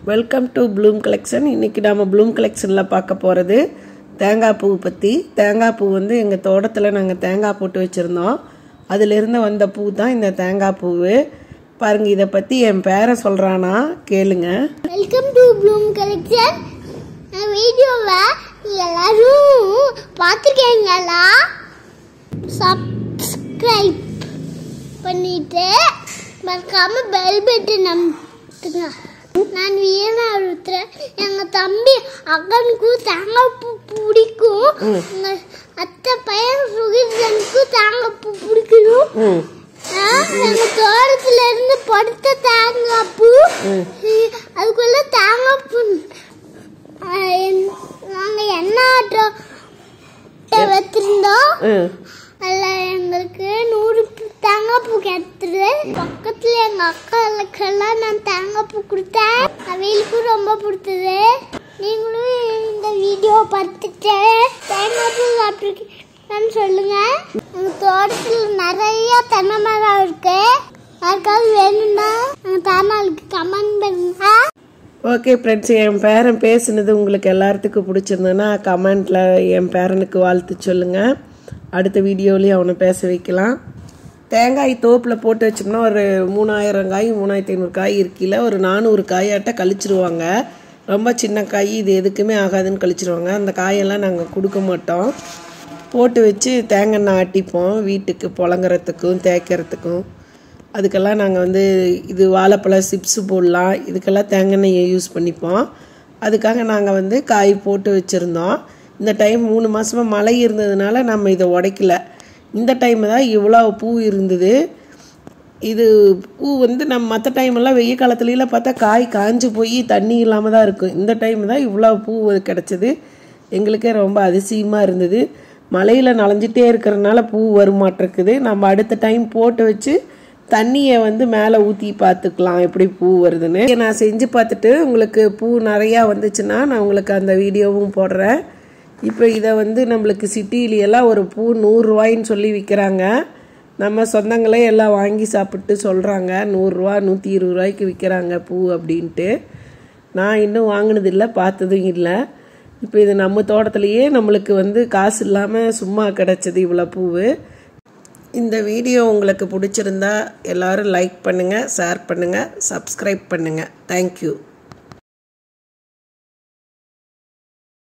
welcome to Bloom collection இன்றைக்கி நாம் Bloom கலெக்ஷனில் பார்க்க போகிறது தேங்காய் பூ பற்றி தேங்காய் பூ வந்து எங்கள் தோட்டத்தில் நாங்கள் தேங்காய் போட்டு வச்சுருந்தோம் அதிலிருந்து வந்த பூ தான் இந்த தேங்காய் பூவு பாருங்கள் இதை பற்றி என் பேரை சொல்கிறானா கேளுங்க வெல்கம் டு ப்ளூம் கலெக்ஷன் வீடியோவை எல்லாரும் பார்த்துருக்கீங்களா சப்ஸ்கிரைப் பண்ணிட்டு மறக்காம பெல் பட்டன் அமுத்துங்க நான் வீணா ஒருத்தர் எங்க தம்பி அக்கனுக்கும் தேங்காய் பூ பிடிக்கும் எங்க அத்தை பையன் சுகிர்தனுக்கும் தேங்காய் பூ பிடிக்கணும் ம் ஆ, எங்க தோட்டத்துல இருந்து படுத்த தேங்காய் பூ அதுக்குள்ள தேங்காய் பூ ஆ, என்- நாங்க என்ன ஆட்டோ வச்சிருந்தோம் ம் அதுல எங்களுக்கு நூறு பூ- தேங்காய் பூ கிடைத்தது பக்கத்துல எங்க அக்காளுக்கெல்லாம் நான் தேங்காய் பூ கொடுத்தேன் அவைகளுக்கும் ரொம்ப பிடிச்சது நீங்களும் இந்த வீடியோ பார்த்துட்டு தேங்காய் பூ சாப்பிட்டுருக்கீங்கன்னு சொல்லுங்க எங்க தோட்டத்துல நிறைய தென்னை மரம் இருக்கு யாருக்காவது வேணும்னா எங்க சேனலுக்கு கமெண்ட் பண்ணுங்க ஓகே ஃப்ரெண்ட்ஸ் என் பேரன் பேசுனது உங்களுக்கு எல்லாத்துக்கும் பிடிச்சிருந்ததுன்னா கமெண்ட்டில் என் பேரனுக்கு வாழ்த்து சொல்லுங்கள் அடுத்த வீடியோலேயும் அவனை பேச வைக்கலாம் தேங்காய் தோப்பில் போட்டு வச்சோம்னா ஒரு மூணாயிரம் காய் மூணாயிரத்தி ஐநூறு காய் இருக்கையில் ஒரு நானூறு காயாட்ட கழிச்சிருவாங்க ரொம்ப சின்ன காய் இது எதுக்குமே ஆகாதுன்னு கழிச்சிருவாங்க அந்த காயெல்லாம் நாங்கள் கொடுக்க மாட்டோம் போட்டு வச்சு தேங்காய் எண்ணெய் ஆட்டிப்போம் வீட்டுக்கு புழங்குறதுக்கும் தேய்க்கிறதுக்கும் அதுக்கெல்லாம் நாங்கள் வந்து இது வாழைப்பழ சிப்ஸு போடலாம் இதுக்கெல்லாம் தேங்காய் எண்ணெயை யூஸ் பண்ணிப்போம் அதுக்காக நாங்கள் வந்து காய் போட்டு வச்சுருந்தோம் இந்த டைம் மூணு மாதமாக மழை இருந்ததுனால நம்ம இதை உடைக்கல இந்த டைம் தான் இவ்வளோ பூ இருந்தது இது பூ வந்து நம்ம மற்ற டைமெல்லாம் வெய்ய காலத்துலலாம் பார்த்தா காய் காஞ்சு போய் தண்ணி இல்லாமல் தான் இருக்கும் இந்த டைம் தான் இவ்வளோ பூ கிடச்சிது எங்களுக்கே ரொம்ப அதிசயமாக இருந்தது மழையில் நனைஞ்சிட்டே இருக்கிறனால பூ வருமாட்டிருக்குது நம்ம அடுத்த டைம் போட்டு வச்சு தண்ணியை வந்து மேலே ஊற்றி பார்த்துக்கலாம் எப்படி பூ வருதுன்னு நான் செஞ்சு பார்த்துட்டு உங்களுக்கு பூ நிறையா வந்துச்சுன்னா நான் உங்களுக்கு அந்த வீடியோவும் போடுறேன் இப்போ இதை வந்து நம்மளுக்கு சிட்டியிலையெல்லாம் ஒரு பூ நூறுரூவாயின்னு சொல்லி விற்கிறாங்க நம்ம சொந்தங்களே எல்லாம் வாங்கி சாப்பிட்டு சொல்கிறாங்க நூறுரூவா நூற்றி இருபது ரூபாய்க்கு விற்கிறாங்க பூ அப்படின்ட்டு நான் இன்னும் வாங்கினதில்லை பார்த்ததும் இல்லை இப்போ இது நம்ம தோட்டத்துலேயே நம்மளுக்கு வந்து காசு இல்லாமல் சும்மா கிடச்சது இவ்வளோ பூவு இந்த வீடியோ உங்களுக்கு பிடிச்சிருந்தா எல்லாரும் லைக் பண்ணுங்கள் ஷேர் பண்ணுங்கள் சப்ஸ்கிரைப் பண்ணுங்கள் தேங்க்யூ